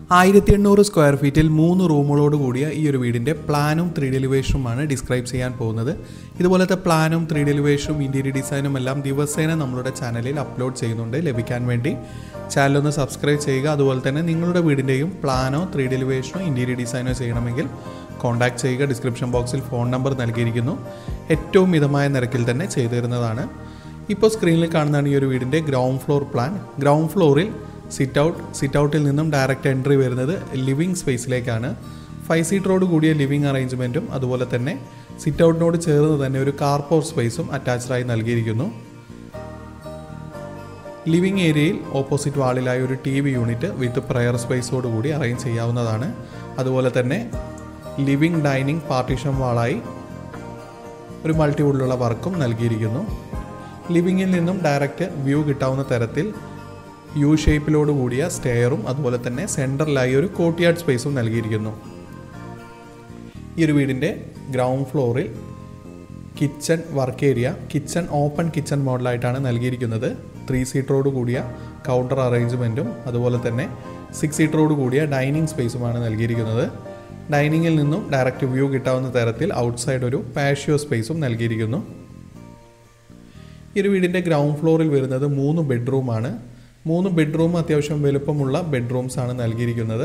ആയിരത്തി എണ്ണൂറ് സ്ക്വയർ ഫീറ്റിൽ മൂന്ന് റൂമുകളോട് കൂടിയ ഈ ഒരു വീടിൻ്റെ പ്ലാനും ത്രീ ഡെലിവേഷനുമാണ് ഡിസ്ക്രൈബ് ചെയ്യാൻ പോകുന്നത് ഇതുപോലത്തെ പ്ലാനും ത്രീ ഡെലിവേഷനും ഇൻറ്റീരിയർ ഡിസൈനും എല്ലാം ദിവസേന നമ്മളുടെ ചാനലിൽ അപ്ലോഡ് ചെയ്യുന്നുണ്ട് ലഭിക്കാൻ വേണ്ടി ചാനൽ ഒന്ന് സബ്സ്ക്രൈബ് ചെയ്യുക അതുപോലെ തന്നെ നിങ്ങളുടെ വീടിൻ്റെയും പ്ലാനോ ത്രീ ഡെലിവേഷനോ ഇൻറ്റീരിയർ ഡിസൈനോ ചെയ്യണമെങ്കിൽ കോൺടാക്ട് ചെയ്യുക ഡിസ്ക്രിപ്ഷൻ ബോക്സിൽ ഫോൺ നമ്പർ നൽകിയിരിക്കുന്നു ഏറ്റവും മിതമായ നിരക്കിൽ തന്നെ ചെയ്തു തരുന്നതാണ് ഇപ്പോൾ സ്ക്രീനിൽ കാണുന്നതാണ് ഈ ഒരു വീടിൻ്റെ ഗ്രൗണ്ട് ഫ്ലോർ പ്ലാൻ ഗ്രൗണ്ട് ഫ്ലോറിൽ സിറ്റ് ഔട്ട് സിറ്റ് ഔട്ടിൽ നിന്നും ഡയറക്റ്റ് എൻട്രി വരുന്നത് ലിവിങ് സ്പേസിലേക്കാണ് ഫൈവ് സീറ്ററോട് കൂടിയ ലിവിങ് അറേഞ്ച്മെൻറ്റും അതുപോലെ തന്നെ സിറ്റ് ഔട്ടിനോട് ചേർന്ന് തന്നെ ഒരു കാർപോർ സ്പേസും അറ്റാച്ച്ഡായി നൽകിയിരിക്കുന്നു ലിവിങ് ഏരിയയിൽ ഓപ്പോസിറ്റ് വാളിലായി ഒരു T V unit with prayer സ്പേസോട് കൂടി അറേഞ്ച് ചെയ്യാവുന്നതാണ് അതുപോലെ തന്നെ ലിവിങ് ഡൈനിങ് പാർട്ടീഷൻ വാളായി ഒരു മൾട്ടി വുഡിലുള്ള വർക്കും നൽകിയിരിക്കുന്നു ലിവിങ്ങിൽ നിന്നും ഡയറക്റ്റ് വ്യൂ കിട്ടാവുന്ന തരത്തിൽ യു ഷേപ്പിലോട് കൂടിയ സ്റ്റെയറും അതുപോലെ തന്നെ സെൻറ്ററിലായി ഒരു കോട്ടിയാർഡ് സ്പേസും നൽകിയിരിക്കുന്നു ഈ ഒരു വീടിൻ്റെ ഗ്രൗണ്ട് ഫ്ലോറിൽ kitchen work area kitchen open kitchen മോഡലായിട്ടാണ് നൽകിയിരിക്കുന്നത് ത്രീ സീറ്ററോട് കൂടിയ കൗണ്ടർ അറേഞ്ച്മെൻറ്റും അതുപോലെ തന്നെ സിക്സ് സീറ്ററോട് കൂടിയ ഡൈനിങ് സ്പേസുമാണ് നൽകിയിരിക്കുന്നത് ഡൈനിങ്ങിൽ നിന്നും ഡയറക്റ്റ് വ്യൂ കിട്ടാവുന്ന തരത്തിൽ ഔട്ട്സൈഡ് ഒരു പാഷ്യോ സ്പേസും നൽകിയിരിക്കുന്നു ഈ ഒരു വീടിൻ്റെ ഗ്രൗണ്ട് ഫ്ലോറിൽ വരുന്നത് മൂന്ന് ബെഡ്റൂമാണ് മൂന്ന് ബെഡ്റൂം അത്യാവശ്യം വലുപ്പമുള്ള ബെഡ്റൂംസ് ആണ് നൽകിയിരിക്കുന്നത്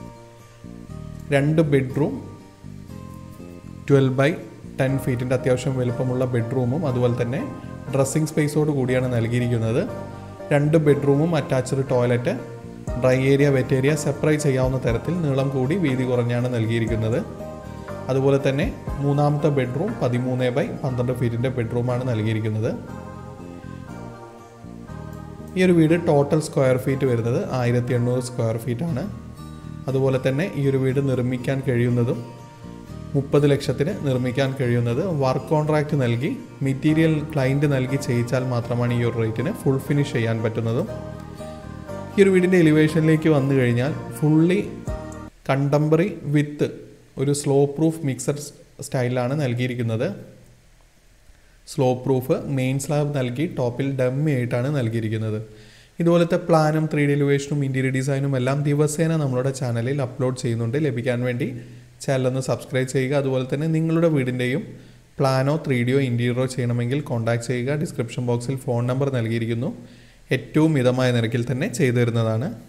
രണ്ട് ബെഡ്റൂം ട്വൽവ് ബൈ ടെൻ ഫീറ്റിൻ്റെ അത്യാവശ്യം വലുപ്പമുള്ള ബെഡ്റൂമും അതുപോലെ തന്നെ ഡ്രസ്സിംഗ് സ്പേസോട് കൂടിയാണ് നൽകിയിരിക്കുന്നത് രണ്ട് ബെഡ്റൂമും attached toilet dry area wet area separate ചെയ്യാവുന്ന തരത്തിൽ നീളം കൂടി വീതി കുറഞ്ഞാണ് നൽകിയിരിക്കുന്നത് അതുപോലെ തന്നെ മൂന്നാമത്തെ ബെഡ്റൂം പതിമൂന്ന് ബൈ പന്ത്രണ്ട് ഫീറ്റിൻ്റെ ബെഡ്റൂമാണ് നൽകിയിരിക്കുന്നത് ഈ ഒരു വീട് ടോട്ടൽ സ്ക്വയർ ഫീറ്റ് വരുന്നത് ആയിരത്തി എണ്ണൂറ് സ്ക്വയർ ഫീറ്റ് ആണ് അതുപോലെ തന്നെ ഈ ഒരു വീട് നിർമ്മിക്കാൻ കഴിയുന്നതും മുപ്പത് ലക്ഷത്തിന് നിർമ്മിക്കാൻ കഴിയുന്നത് വർക്ക് കോൺട്രാക്റ്റ് നൽകി മെറ്റീരിയൽ ക്ലയൻറ്റ് നൽകി ചെയ്യിച്ചാൽ മാത്രമാണ് ഈ ഒരു റേറ്റിന് ഫുൾ ഫിനിഷ് ചെയ്യാൻ പറ്റുന്നതും ഈ ഒരു വീടിൻ്റെ എലിവേഷനിലേക്ക് വന്നു കഴിഞ്ഞാൽ ഫുള്ളി കണ്ടംപററി വിത്ത് ഒരു സ്ലോ പ്രൂഫ് മിക്സഡ് സ്റ്റൈലിലാണ് നൽകിയിരിക്കുന്നത് സ്ലോ പ്രൂഫ് മെയിൻ സ്ലാബ് നൽകി ടോപ്പിൽ ഡമ്മി ആയിട്ടാണ് നൽകിയിരിക്കുന്നത് ഇതുപോലത്തെ പ്ലാനും ത്രീ ഡി എലിവേഷനും ഇൻറ്റീരിയർ ഡിസൈനും എല്ലാം ദിവസേന നമ്മളുടെ ചാനലിൽ അപ്ലോഡ് ചെയ്യുന്നുണ്ട് ലഭിക്കാൻ വേണ്ടി ചാനൽ ഒന്ന് സബ്സ്ക്രൈബ് ചെയ്യുക അതുപോലെ തന്നെ നിങ്ങളുടെ വീടിൻ്റെയും പ്ലാനോ ത്രീ ഡിയോ ഇൻറ്റീരിയറോ ചെയ്യണമെങ്കിൽ കോൺടാക്ട് ചെയ്യുക ഡിസ്ക്രിപ്ഷൻ ബോക്സിൽ ഫോൺ നമ്പർ നൽകിയിരിക്കുന്നു ഏറ്റവും മിതമായ നിരക്കിൽ തന്നെ ചെയ്തു തരുന്നതാണ്